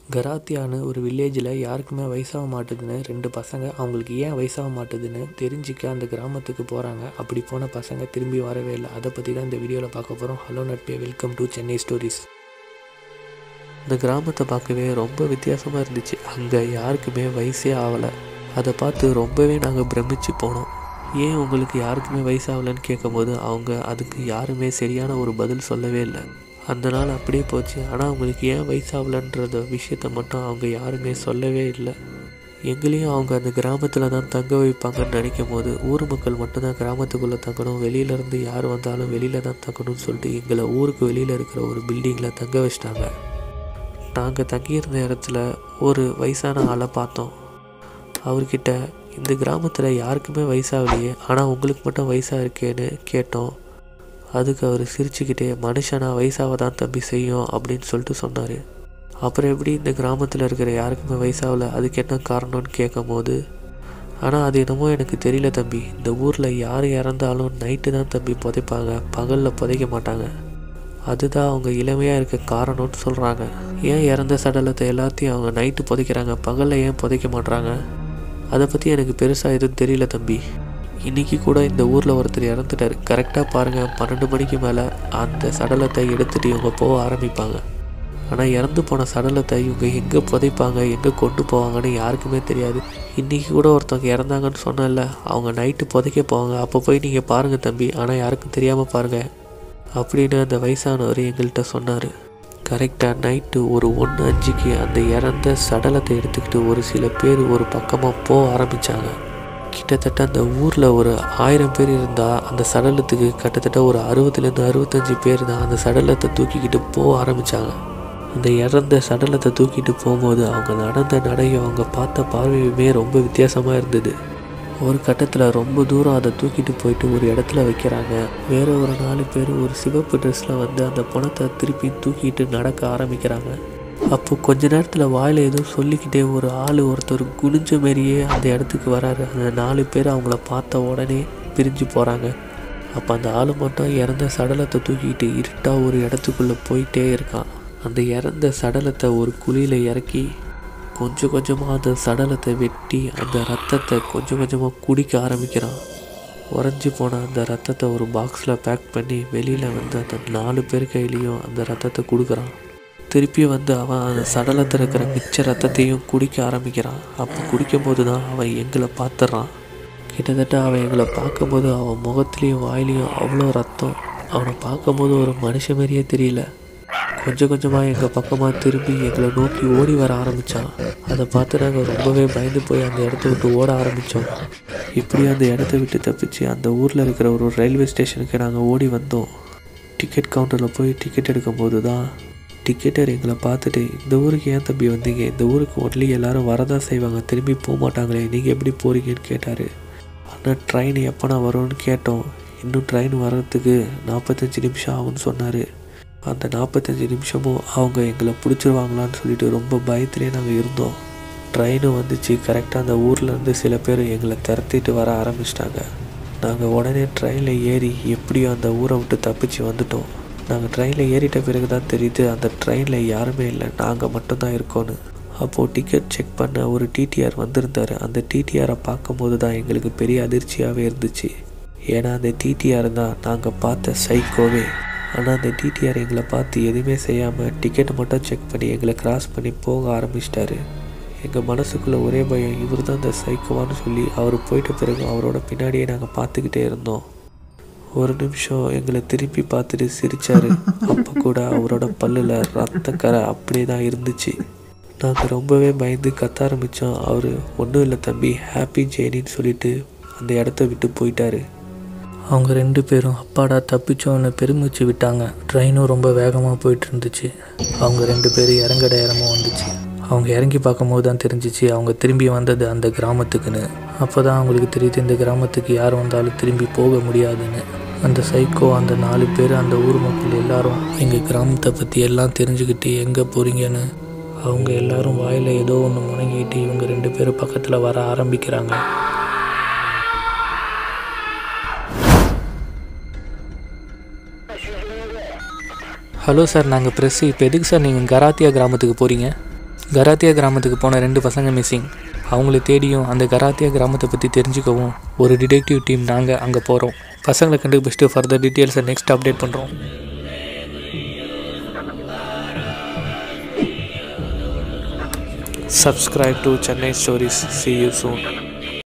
கராத்தியான்னு ஒரு வில்லேஜில் யாருக்குமே வயசாக மாட்டுதுன்னு ரெண்டு பசங்க அவங்களுக்கு ஏன் வயசாக மாட்டுதுன்னு தெரிஞ்சுக்க அந்த கிராமத்துக்கு போகிறாங்க அப்படி போன பசங்க திரும்பி வரவே இல்லை அதை பற்றி தான் இந்த வீடியோவில் பார்க்க போகிறோம் ஹலோ நட்பே வெல்கம் டு சென்னை ஸ்டோரிஸ் இந்த கிராமத்தை பார்க்கவே ரொம்ப வித்தியாசமாக இருந்துச்சு அங்கே யாருக்குமே வயசே ஆகலை அதை பார்த்து ரொம்பவே நாங்கள் பிரமிச்சு போனோம் ஏன் உங்களுக்கு யாருக்குமே வயசாகலைன்னு கேட்கும்போது அவங்க அதுக்கு யாருமே சரியான ஒரு பதில் சொல்லவே இல்லை அந்த நாள் அப்படியே போச்சு ஆனால் அவங்களுக்கு ஏன் வயசாகலன்றத விஷயத்த மட்டும் அவங்க யாருமே சொல்லவே இல்லை எங்களையும் அவங்க அந்த கிராமத்தில் தான் தங்க வைப்பாங்கன்னு நினைக்கும் போது ஊர் மக்கள் மட்டும்தான் கிராமத்துக்குள்ளே தங்கணும் வெளியிலேருந்து யார் வந்தாலும் வெளியில் தான் தங்கணும்னு சொல்லிட்டு எங்களை ஊருக்கு வெளியில் இருக்கிற ஒரு பில்டிங்கில் தங்க வச்சிட்டாங்க நாங்கள் தங்கியிருந்த இடத்துல ஒரு வயசான ஆளை பார்த்தோம் அவர்கிட்ட இந்த கிராமத்தில் யாருக்குமே வயசாகலையே ஆனால் உங்களுக்கு மட்டும் வயசாக இருக்கேன்னு கேட்டோம் அதுக்கு அவர் சிரிச்சுக்கிட்டே மனுஷனா வயசாக தான் தம்பி செய்யும் அப்படின்னு சொல்லிட்டு சொன்னார் அப்புறம் எப்படி இந்த கிராமத்தில் இருக்கிற யாருக்குமே வயசாகல அதுக்கு என்ன காரணம்னு கேட்கும் போது ஆனால் அது என்னமோ எனக்கு தெரியல தம்பி இந்த ஊரில் யார் இறந்தாலும் நைட்டு தான் தம்பி புதைப்பாங்க பகலில் புதைக்க மாட்டாங்க அதுதான் அவங்க இளமையாக இருக்க காரணம்னு சொல்கிறாங்க ஏன் இறந்த சடலத்தை எல்லாத்தையும் அவங்க நைட்டு புதைக்கிறாங்க பகலில் ஏன் புதைக்க மாட்றாங்க அதை பற்றி எனக்கு பெருசாக எதுவும் தெரியல தம்பி இன்றைக்கி கூட இந்த ஊரில் ஒருத்தர் இறந்துட்டார் கரெக்டாக பாருங்கள் பன்னெண்டு மணிக்கு மேலே அந்த சடலத்தை எடுத்துகிட்டு இவங்க போக ஆரம்பிப்பாங்க ஆனால் இறந்து போன சடலத்தை இவங்க எங்கே புதைப்பாங்க எங்கே கொண்டு போவாங்கன்னு யாருக்குமே தெரியாது இன்றைக்கி கூட ஒருத்தவங்க இறந்தாங்கன்னு சொன்னல அவங்க நைட்டு புதைக்க போவாங்க அப்போ போய் நீங்கள் பாருங்கள் தம்பி ஆனால் யாருக்கும் தெரியாமல் பாருங்கள் அப்படின்னு அந்த வயசானவர் எங்கள்கிட்ட சொன்னார் கரெக்டாக நைட்டு ஒரு ஒன்று அஞ்சுக்கு அந்த இறந்த சடலத்தை எடுத்துக்கிட்டு ஒரு சில பேர் ஒரு பக்கமாக போக ஆரம்பித்தாங்க கிட்டத்தட்ட அந்த ஊரில் ஒரு ஆயிரம் பேர் இருந்தால் அந்த சடலத்துக்கு கிட்டத்தட்ட ஒரு அறுபதுலேருந்து அறுபத்தஞ்சி பேர் தான் அந்த சடலத்தை தூக்கிக்கிட்டு போக ஆரம்பித்தாங்க அந்த இறந்த சடலத்தை தூக்கிட்டு போகும்போது அவங்க நடந்த நடையும் அவங்க பார்த்த பார்வையுமே ரொம்ப வித்தியாசமாக இருந்தது ஒரு கட்டத்தில் ரொம்ப தூரம் அதை தூக்கிட்டு போயிட்டு ஒரு இடத்துல வைக்கிறாங்க வேற ஒரு நாலு பேர் ஒரு சிவப்பு ட்ரெஸ்ஸில் வந்து அந்த பணத்தை திருப்பி தூக்கிட்டு நடக்க ஆரம்பிக்கிறாங்க அப்போ கொஞ்ச நேரத்தில் வாயில் எதுவும் சொல்லிக்கிட்டே ஒரு ஆள் ஒருத்தர் குனிஞ்ச மாரியே அந்த இடத்துக்கு வராரு அந்த நாலு பேர் அவங்கள பார்த்த உடனே பிரிஞ்சு போகிறாங்க அப்போ அந்த ஆள் மட்டும் இறந்த சடலத்தை தூக்கிக்கிட்டு இருட்டாக ஒரு இடத்துக்குள்ளே போயிட்டே இருக்கான் அந்த இறந்த சடலத்தை ஒரு குழியில் இறக்கி கொஞ்சம் கொஞ்சமாக அந்த சடலத்தை வெட்டி அந்த ரத்தத்தை கொஞ்சம் கொஞ்சமாக குடிக்க ஆரம்பிக்கிறான் உறைஞ்சி போன அந்த ரத்தத்தை ஒரு பாக்ஸில் பேக் பண்ணி வெளியில் வந்து அந்த நாலு பேர் கையிலையும் அந்த ரத்தத்தை கொடுக்குறான் திருப்பி வந்து அவன் அந்த சடலத்தில் இருக்கிற மிச்ச ரத்தத்தையும் குடிக்க ஆரம்பிக்கிறான் அப்போ குடிக்கும்போது தான் அவன் எங்களை பார்த்துட்றான் கிட்டத்தட்ட அவன் எங்களை பார்க்கும்போது அவன் முகத்துலேயும் வாயிலையும் அவ்வளோ ரத்தம் அவனை பார்க்கும்போது ஒரு மனுஷ மாதிரியே தெரியல கொஞ்சம் கொஞ்சமாக எங்கள் பக்கமாக திரும்பி எங்களை நோக்கி ஓடி வர ஆரம்பித்தான் அதை பார்த்து நாங்கள் ரொம்பவே பயந்து போய் அந்த இடத்த விட்டு ஓட ஆரம்பித்தோம் இப்படி அந்த இடத்த விட்டு தப்பிச்சு அந்த ஊரில் இருக்கிற ஒரு ரயில்வே ஸ்டேஷனுக்கு நாங்கள் ஓடி வந்தோம் டிக்கெட் கவுண்டரில் போய் டிக்கெட் எடுக்கும்போது தான் டிக்கெட்டர் எங்களை பார்த்துட்டு இந்த ஊருக்கு ஏன் தம்பி வந்தீங்க இந்த ஊருக்கு ஒன்லி எல்லாரும் வரதான் செய்வாங்க திரும்பி போக மாட்டாங்களே நீங்கள் எப்படி போகிறீங்கன்னு கேட்டார் ஆனால் ட்ரெயின் எப்போனா வரும்னு கேட்டோம் இன்னும் ட்ரெயின் வர்றதுக்கு நாற்பத்தஞ்சு நிமிஷம் ஆகும்னு சொன்னார் அந்த நாற்பத்தஞ்சு நிமிஷமும் அவங்க எங்களை பிடிச்சிருவாங்களான்னு சொல்லிட்டு ரொம்ப பயத்துலேயே நாங்கள் இருந்தோம் ட்ரெயினும் வந்துச்சு கரெக்டாக அந்த ஊர்லேருந்து சில பேர் எங்களை திரத்திட்டு வர ஆரம்பிச்சிட்டாங்க நாங்கள் உடனே ட்ரெயினில் ஏறி எப்படியோ அந்த ஊரை விட்டு தப்பிச்சு வந்துட்டோம் நாங்கள் ட்ரெயினில் ஏறிட்ட பிறகு தான் தெரியுது அந்த ட்ரெயினில் யாருமே இல்லை நாங்கள் மட்டும்தான் இருக்கோன்னு அப்போது டிக்கெட் செக் பண்ண ஒரு டிடிஆர் வந்திருந்தார் அந்த டிடிஆரை பார்க்கும்போது தான் எங்களுக்கு பெரிய அதிர்ச்சியாகவே இருந்துச்சு ஏன்னா அந்த டிடிஆர் தான் நாங்கள் பார்த்த சைக்கோவே ஆனால் அந்த டிடிஆர் எங்களை பார்த்து எதுவுமே செய்யாமல் டிக்கெட் மட்டும் செக் பண்ணி எங்களை கிராஸ் பண்ணி போக ஆரம்பிச்சிட்டாரு எங்கள் மனசுக்குள்ளே ஒரே பயம் இவர் தான் இந்த சைக்கோவான்னு சொல்லி அவர் போயிட்ட பிறகு அவரோட பின்னாடியே நாங்கள் பார்த்துக்கிட்டே இருந்தோம் ஒரு நிமிஷம் எங்களை திருப்பி பார்த்துட்டு சிரித்தார் அப்போ கூட அவரோட பல்லில் ரத்தக்கரை அப்படியே தான் இருந்துச்சு நாங்கள் ரொம்பவே பயந்து கத்த ஆரம்பித்தோம் அவர் ஒன்றும் இல்லை தம்பி ஹாப்பி ஜேனின்னு சொல்லிட்டு அந்த இடத்த விட்டு போயிட்டாரு அவங்க ரெண்டு பேரும் அப்பாடா தப்பிச்சோன்னு பெருமிச்சு விட்டாங்க ட்ரெயினும் ரொம்ப வேகமாக போயிட்டு இருந்துச்சு அவங்க ரெண்டு பேரும் இறங்கட இடமும் வந்துச்சு அவங்க இறங்கி பார்க்கும்போது தான் தெரிஞ்சிச்சு அவங்க திரும்பி வந்தது அந்த கிராமத்துக்குன்னு அப்போ தான் அவங்களுக்கு தெரியுது இந்த கிராமத்துக்கு யார் வந்தாலும் திரும்பி போக முடியாதுன்னு அந்த சைக்கோ அந்த நாலு பேர் அந்த ஊர் மக்கள் எல்லாரும் எங்கள் கிராமத்தை பற்றி எல்லாம் தெரிஞ்சுக்கிட்டு எங்கே போகிறீங்கன்னு அவங்க எல்லாரும் வாயில் ஏதோ ஒன்று முணங்கிட்டு இவங்க ரெண்டு பேரும் பக்கத்தில் வர ஆரம்பிக்கிறாங்க ஹலோ சார் நாங்கள் ப்ரெஸ்ஸு இப்போ எதுக்கு சார் நீங்கள் கராத்தியா கிராமத்துக்கு போகிறீங்க கராத்தியா கிராமத்துக்கு போன ரெண்டு பசங்க மிஸ்ஸிங் அவங்கள தேடியும் அந்த கராத்தியா கிராமத்தை பற்றி தெரிஞ்சுக்கவும் ஒரு டிடெக்டிவ் டீம் நாங்கள் அங்கே போகிறோம் பசங்களை கண்டுபிடிச்சிட்டு ஃபர்தர் டீட்டெயில்ஸை நெக்ஸ்ட் அப்டேட் பண்ணுறோம் subscribe to chennai stories see you soon